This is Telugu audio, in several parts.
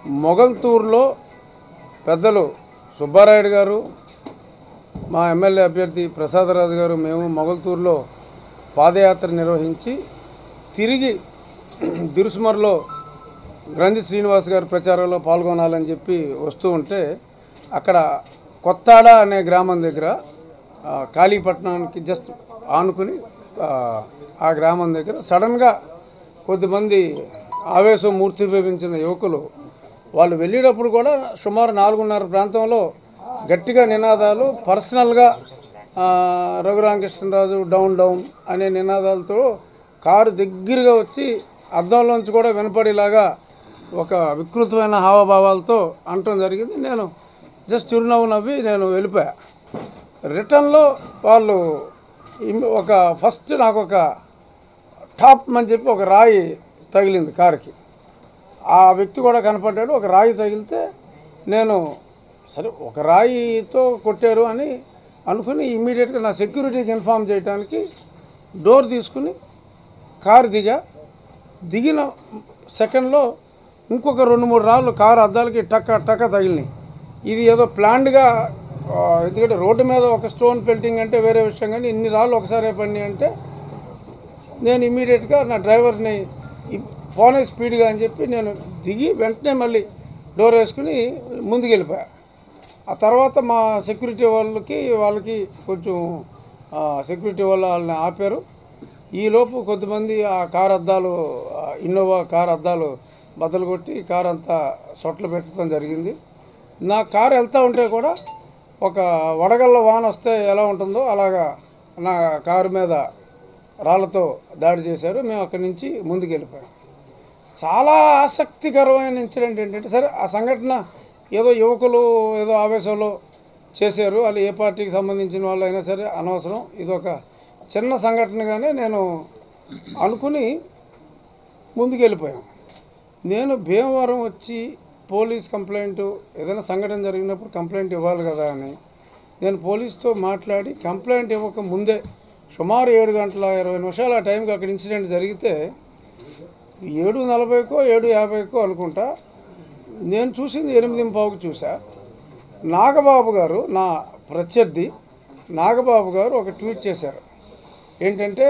మొగల్తూరులో పెద్దలు సుబ్బారాయుడు గారు మా ఎమ్మెల్యే అభ్యర్థి ప్రసాదరాజు గారు మేము మొగల్తూరులో పాదయాత్ర నిర్వహించి తిరిగి దిరుసుమర్లో గ్రంథి శ్రీనివాస్ గారి ప్రచారంలో పాల్గొనాలని చెప్పి వస్తూ ఉంటే అక్కడ కొత్తాడ అనే గ్రామం దగ్గర ఆ, కాళీపట్నానికి జస్ట్ ఆనుకుని ఆ, ఆ గ్రామం దగ్గర సడన్గా కొద్దిమంది ఆవేశం మూర్తి భవించిన యువకులు వాళ్ళు వెళ్ళేటప్పుడు కూడా సుమారు నాలుగున్నర ప్రాంతంలో గట్టిగా నినాదాలు పర్సనల్గా ఆ, రఘురామకృష్ణరాజు డౌన్ డౌన్ అనే నినాదాలతో కారు దగ్గరగా వచ్చి అద్దంలోంచి కూడా వినపడేలాగా ఒక వికృతమైన హావభావాలతో అనటం జరిగింది నేను జస్ట్ చిరునవ్వు నవ్వి నేను వెళ్ళిపోయా రిటర్న్లో వాళ్ళు ఇమ్- ఒక ఫస్ట్ నాకు ఒక టాప్ అని చెప్పి ఒక రాయి తగిలింది కారుకి ఆ వ్యక్తి కూడా కనపడ్డాడు ఒక రాయి తగిలితే నేను సరే ఒక రాయితో కొట్టారు అని అనుకుని ఇమ్మీడియట్గా నా సెక్యూరిటీకి ఇన్ఫామ్ చేయడానికి డోర్ తీసుకుని కారు దిగా దిగిన సెకండ్లో ఇంకొక రెండు మూడు రాళ్ళు కారు అద్దాలకి టక్క టక్క తగిలినాయి ఇది ఏదో ప్లాన్డ్గా ఆ, ఎందుకంటే రోడ్డు మీద ఒక స్టోన్ పెల్టింగ్ అంటే వేరే విషయం కానీ ఇన్ని రాళ్ళు ఒకసారి పడినాయి అంటే నేను ఇమీడియట్గా నా డ్రైవర్ని ఇ- పోనే స్పీడ్గా అని చెప్పి నేను దిగి వెంటనే మళ్ళీ డోర్ వేసుకుని ముందుకు వెళ్ళిపోయా ఆ తర్వాత మా సెక్యూరిటీ వాళ్ళకి వాళ్ళకి కొంచెం ఆ, సెక్యూరిటీ వాళ్ళు వాళ్ళని ఆపారు ఈలోపు కొద్దిమంది ఆ కార్ అద్దాలు ఆ, ఇన్నోవా కార్ అద్దాలు బద్దలు కొట్టి కార్ అంతా సొట్లు పెట్టడం జరిగింది నా కారు వెళ్తూ ఉంటే కూడా ఒక వడగళ్ళ వాన వస్తే ఎలా ఉంటుందో అలాగా నా కారు మీద రాళ్ళతో దాడి చేశారు మేము అక్కడి నుంచి ముందుకు వెళ్ళిపోయాం చాలా ఆసక్తికరమైన ఇన్సిడెంట్ ఏంటంటే సరే ఆ సంఘటన ఏదో యువకులు ఏదో ఆవేశంలో చేశారు వాళ్ళు ఏ పార్టీకి సంబంధించిన వాళ్ళు అయినా సరే అనవసరం ఇది ఒక చిన్న సంఘటనగానే నేను అనుకుని ముందుకు వెళ్ళిపోయాం నేను భీమవరం వచ్చి పోలీస్ కంప్లైంట్ ఏదైనా సంఘటన జరిగినప్పుడు కంప్లైంట్ ఇవ్వాలి కదా అని నేను పోలీస్తో మాట్లాడి కంప్లైంట్ ఇవ్వక ముందే సుమారు ఏడు గంటల ఇరవై నిమిషాలు ఆ టైంకి అక్కడ ఇన్సిడెంట్ జరిగితే ఏడు నలభైకో ఏడు యాభైకో అనుకుంటా నేను చూసింది ఎనిమిది పావుకి చూసా నాగబాబు గారు నా ప్రత్యర్థి నాగబాబు గారు ఒక ట్వీట్ చేశారు ఏంటంటే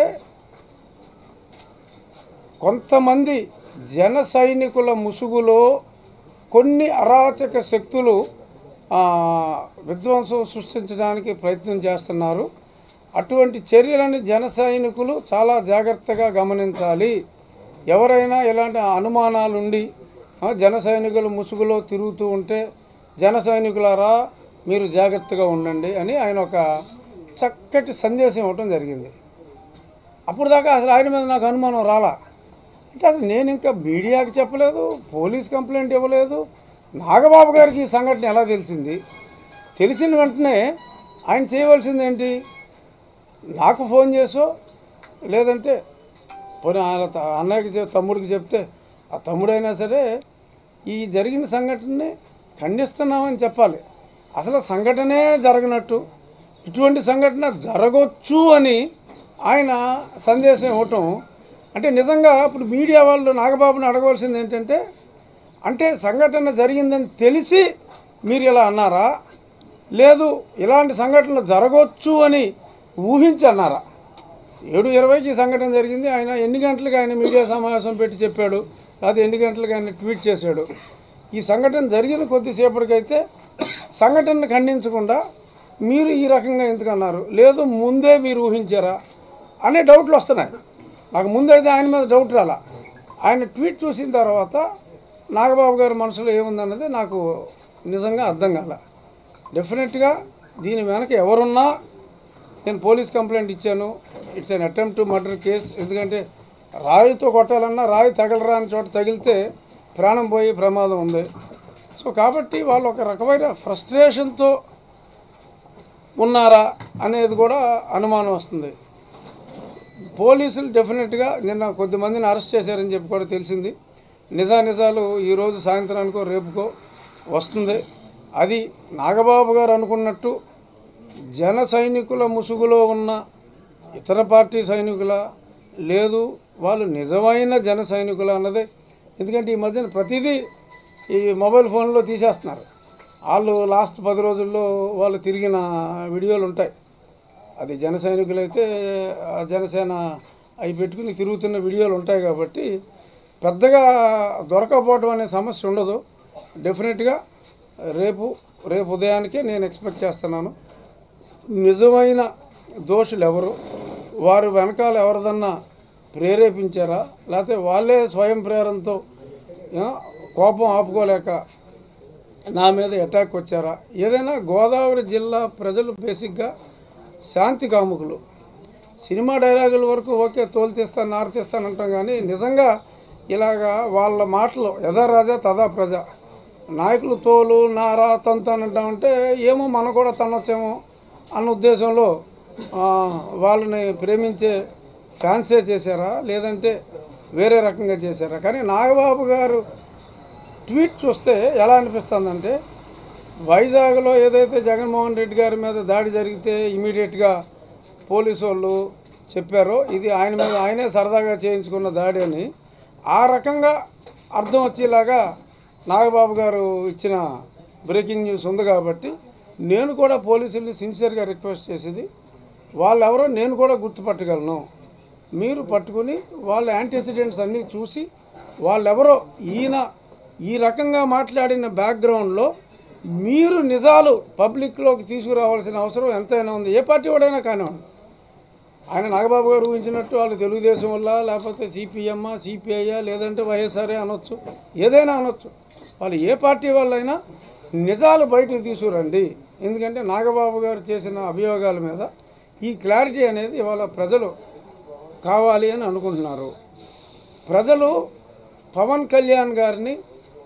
కొంతమంది జన సైనికుల ముసుగులో కొన్ని అరాచక శక్తులు ఆ, విధ్వంసం సృష్టించడానికి ప్రయత్నం చేస్తున్నారు అటువంటి చర్యలను జన సైనికులు చాలా జాగ్రత్తగా గమనించాలి ఎవరైనా ఇలాంటి అనుమానాలుండి ఆ, జన సైనికుల ముసుగులో తిరుగుతూ ఉంటే జన సైనికులారా మీరు జాగ్రత్తగా ఉండండి అని ఆయన ఒక చక్కటి సందేశం ఇవ్వటం జరిగింది అప్పుడు దాకా అసలు ఆయన మీద నాకు అనుమానం రాలా అంటే అసలు నేను ఇంకా మీడియాకి చెప్పలేదు పోలీస్ కంప్లైంట్ ఇవ్వలేదు నాగబాబు గారికి ఈ సంఘటన ఎలా తెలిసింది తెలిసిన వెంటనే ఆయన చేయవలసింది ఏంటి నాకు ఫోన్ చేసో లేదంటే పోనీ ఆయన త- అన్నయ్యకి చెప్ తమ్ముడికి చెప్తే ఆ తమ్ముడైనా సరే ఈ జరిగిన సంఘటనని ఖండిస్తున్నామని చెప్పాలి అసలు సంఘటనే జరగనట్టు ఇటువంటి సంఘటన జరగవచ్చు అని ఆయన సందేశం ఇవ్వటం అంటే నిజంగా ఇప్పుడు మీడియా వాళ్ళు నాగబాబుని అడగవలసింది ఏంటంటే అంటే సంఘటన జరిగిందని తెలిసి మీరు ఇలా అన్నారా లేదు ఇలాంటి సంఘటనలు జరగవచ్చు అని ఊహించి అన్నారా ఏడు ఇరవైకి ఈ సంఘటన జరిగింది ఆయన ఎన్ని గంటలకు ఆయన మీడియా సమావేశం పెట్టి చెప్పాడు లేకపోతే ఎన్ని గంటలకు ఆయన ట్వీట్ చేశాడు ఈ సంఘటన జరిగిన కొద్దిసేపటికైతే సంఘటనను ఖండించకుండా మీరు ఈ రకంగా ఎందుకు అన్నారు లేదు ముందే మీరు ఊహించారా అనే డౌట్లు వస్తున్నాయి నాకు ముందైతే ఆయన మీద డౌట్ రాలా ఆయన ట్వీట్ చూసిన తర్వాత నాగబాబు గారి మనసులో ఏముందన్నది నాకు నిజంగా అర్థం కాల డెఫినెట్గా దీని వెనక ఎవరున్నా నేను పోలీస్ కంప్లైంట్ ఇచ్చాను it's an attempt to murder case ఎందుకంటే రాయితో కొట్టాలన్నా రాయి తగలరా అని చోట తగిలితే ప్రాణం పోయే ప్రమాదం ఉంది సో కాబట్టి వాళ్ళు ఒక రకమైన ఫ్రస్ట్రేషన్తో ఉన్నారా అనేది కూడా అనుమానం వస్తుంది పోలీసులు డెఫినెట్గా నిన్న కొద్దిమందిని అరెస్ట్ చేశారని చెప్పి కూడా తెలిసింది నిజానిజాలు ఈరోజు సాయంత్రానికో రేపుకో వస్తుంది అది నాగబాబు గారు అనుకున్నట్టు జన సైనికుల ముసుగులో ఉన్న ఇతర పార్టీ సైనికుల లేదు వాళ్ళు నిజమైన జన సైనికుల అన్నదే ఎందుకంటే ఈ మధ్యన ప్రతిదీ ఈ మొబైల్ ఫోన్లో తీసేస్తున్నారు వాళ్ళు లాస్ట్ పది రోజుల్లో వాళ్ళు తిరిగిన వీడియోలు ఉంటాయి అది జన సైనికులైతే ఆ జనసేన అవి పెట్టుకుని తిరుగుతున్న వీడియోలు ఉంటాయి కాబట్టి పెద్దగా దొరకపోవడం అనే సమస్య ఉండదు డెఫినెట్గా రేపు రేపు ఉదయానికే నేను ఎక్స్పెక్ట్ చేస్తున్నాను నిజమైన దోషులు ఎవరు వారు వెనకాల ఎవరిదన్నా ప్రేరేపించారా లేకపోతే వాళ్ళే స్వయం ప్రేరణతో ఆ, కోపం ఆపుకోలేక నా మీద అటాక్ వచ్చారా ఏదైనా గోదావరి జిల్లా ప్రజలు బేసిక్గా శాంతి కాముకులు సినిమా డైలాగుల వరకు ఓకే తోలు తీస్తాను నారు తీస్తాను అంటాం కానీ నిజంగా ఇలాగా వాళ్ళ మాటలు యథా రాజా తదా ప్రజ నాయకులు తోలు నారా తంతానంటామంటే ఏమో మనం కూడా తనొచ్చేమో అన్న ఉద్దేశంలో ఆ, వాళ్ళని ప్రేమించే ఫ్యాన్సే చేశారా లేదంటే వేరే రకంగా చేశారా కానీ నాగబాబు గారు ట్వీట్ చూస్తే ఎలా అనిపిస్తుందంటే వైజాగ్లో ఏదైతే జగన్మోహన్ రెడ్డి గారి మీద దాడి జరిగితే ఇమీడియట్గా పోలీసు వాళ్ళు చెప్పారో ఇది ఆయన మీద ఆయనే సరదాగా చేయించుకున్న దాడి అని ఆ రకంగా అర్థం వచ్చేలాగా నాగబాబు గారు ఇచ్చిన బ్రేకింగ్ న్యూస్ ఉంది కాబట్టి నేను కూడా పోలీసుల్ని సిన్సియర్గా రిక్వెస్ట్ చేసేది వాళ్ళెవరో నేను కూడా గుర్తుపట్టగలను మీరు పట్టుకుని వాళ్ళ యాంటీసిడెంట్స్ అన్నీ చూసి వాళ్ళెవరో ఈయన ఈ రకంగా మాట్లాడిన బ్యాక్గ్రౌండ్లో మీరు నిజాలు పబ్లిక్లోకి తీసుకురావాల్సిన అవసరం ఎంతైనా ఉంది ఏ పార్టీ వాడైనా కానివ్వండి ఆయన నాగబాబు గారు ఊహించినట్టు వాళ్ళు తెలుగుదేశం వల్ల లేకపోతే సిపిఎం సిపిఐ లేదంటే వైఎస్ఆర్ఏ అనొచ్చు ఏదైనా అనొచ్చు వాళ్ళు ఏ పార్టీ వాళ్ళైనా నిజాలు బయటకు తీసుకురండి ఎందుకంటే నాగబాబు గారు చేసిన అభియోగాల మీద ఈ క్లారిటీ అనేది ఇవాళ ప్రజలు కావాలి అని అనుకుంటున్నారు ప్రజలు పవన్ కళ్యాణ్ గారిని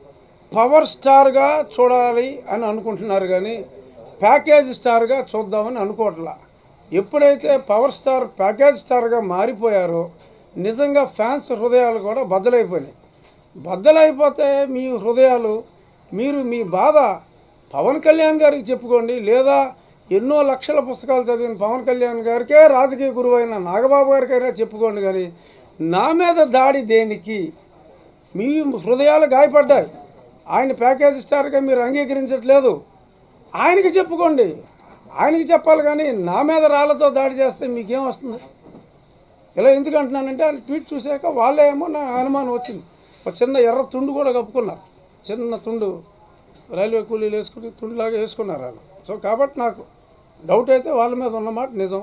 పవర్ స్టార్గా చూడాలి అని అనుకుంటున్నారు కానీ ప్యాకేజ్ స్టార్గా చూద్దామని అనుకోవట్లా ఎప్పుడైతే పవర్ స్టార్ ప్యాకేజ్ స్టార్గా మారిపోయారో నిజంగా ఫ్యాన్స్ హృదయాలు కూడా బద్దలైపోయినాయి బద్దలైపోతే మీ హృదయాలు మీరు మీ బాధ పవన్ కళ్యాణ్ గారికి చెప్పుకోండి లేదా ఎన్నో లక్షల పుస్తకాలు చదివిన పవన్ కళ్యాణ్ గారికే రాజకీయ గురువైన నాగబాబు గారికైనా చెప్పుకోండి కానీ నా మీద దాడి దేనికి మీ హృదయాలు గాయపడ్డాయి ఆయన ప్యాకేజ్ స్టార్గా మీరు అంగీకరించట్లేదు ఆయనకి చెప్పుకోండి ఆయనకి చెప్పాలి కానీ నా మీద రాళ్లతో దాడి చేస్తే మీకేం వస్తుంది ఇలా ఎందుకు అంటున్నానంటే ఆయన ట్వీట్ చూశాక వాళ్ళే ఏమో నా అనుమానం వచ్చింది ఒక చిన్న ఎర్ర తుండు కూడా కప్పుకున్నారు చిన్న తుండు రైల్వే కూలీలు వేసుకుని తుండులాగా వేసుకున్నారు వాళ్ళు సో కాబట్టి నాకు డౌట్ అయితే వాళ్ళ మీద ఉన్నమాట నిజం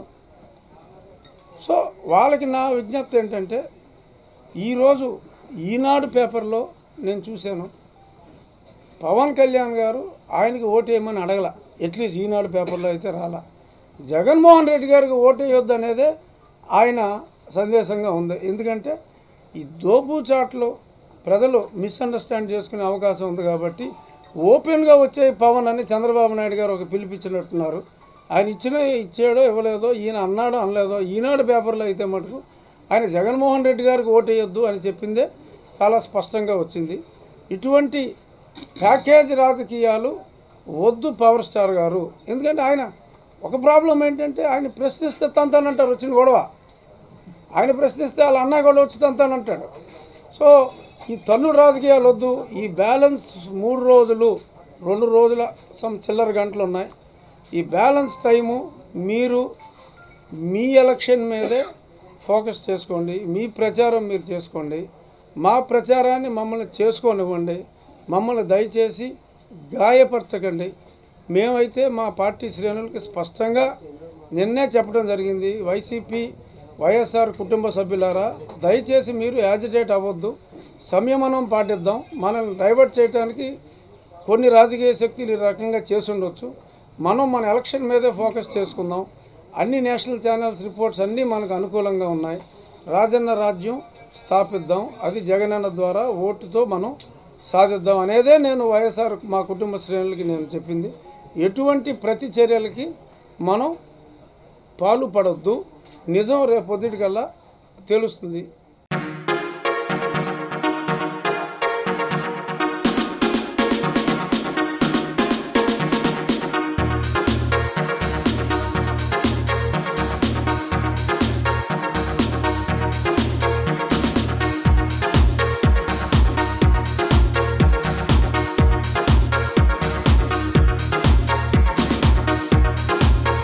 సో వాళ్ళకి నా విజ్ఞప్తి ఏంటంటే ఈరోజు ఈనాడు పేపర్లో నేను చూశాను పవన్ కళ్యాణ్ గారు ఆయనకి ఓటేయమని అడగల అట్లీస్ట్ ఈనాడు పేపర్లో అయితే రాలా జగన్మోహన్ రెడ్డి గారికి ఓటేయొద్దు అనేదే ఆయన సందేశంగా ఉంది ఎందుకంటే ఈ దోపుచాట్లు ప్రజలు మిస్అండర్స్టాండ్ చేసుకునే అవకాశం ఉంది కాబట్టి ఓపెన్గా వచ్చే పవన్ అని చంద్రబాబు నాయుడు గారు ఒక పిలిపించినట్టున్నారు ఆయన ఇచ్చిన ఇచ్చాడో ఇవ్వలేదో ఈయన అన్నాడో అనలేదో ఈనాడు పేపర్లో అయితే మటుకు ఆయన జగన్మోహన్ రెడ్డి గారికి ఓటేయొద్దు అని చెప్పిందే చాలా స్పష్టంగా వచ్చింది ఇటువంటి ప్యాకేజ్ రాజకీయాలు వద్దు పవర్ స్టార్ గారు ఎందుకంటే ఆయన ఒక ప్రాబ్లం ఏంటంటే ఆయన ప్రశ్నిస్తే తంతానంటారు వచ్చిన గొడవ ఆయన ప్రశ్నిస్తే వాళ్ళ అన్న కూడా వచ్చి తంతానంటాడు సో ఈ తన్నుడు రాజకీయాలు వద్దు ఈ బ్యాలెన్స్ మూడు రోజులు రెండు రోజుల సమ్ చిల్లర గంటలు ఉన్నాయి ఈ బ్యాలెన్స్ టైము మీరు మీ ఎలక్షన్ మీదే ఫోకస్ చేసుకోండి మీ ప్రచారం మీరు చేసుకోండి మా ప్రచారాన్ని మమ్మల్ని చేసుకోనివ్వండి మమ్మల్ని దయచేసి గాయపరచకండి మేమైతే మా పార్టీ శ్రేణులకి స్పష్టంగా నిన్నే చెప్పడం జరిగింది వైసీపీ వైఎస్ఆర్ కుటుంబ సభ్యులారా దయచేసి మీరు యాజిటేట్ అవ్వద్దు సంయమనం పాటిద్దాం మనల్ని డైవర్ట్ చేయడానికి కొన్ని రాజకీయ శక్తులు ఈ రకంగా చేసి ఉండొచ్చు మనం మన ఎలక్షన్ మీదే ఫోకస్ చేసుకుందాం అన్ని నేషనల్ ఛానల్స్ రిపోర్ట్స్ అన్నీ మనకు అనుకూలంగా ఉన్నాయి రాజన్న రాజ్యం స్థాపిద్దాం అది జగనన్న ద్వారా ఓటుతో మనం సాధిద్దాం అనేదే నేను వైఎస్ఆర్ మా కుటుంబ శ్రేణులకి నేను చెప్పింది ఎటువంటి ప్రతి చర్యలకి మనం పాలు పడొద్దు నిజం రేపొద్దుటికల్లా తెలుస్తుంది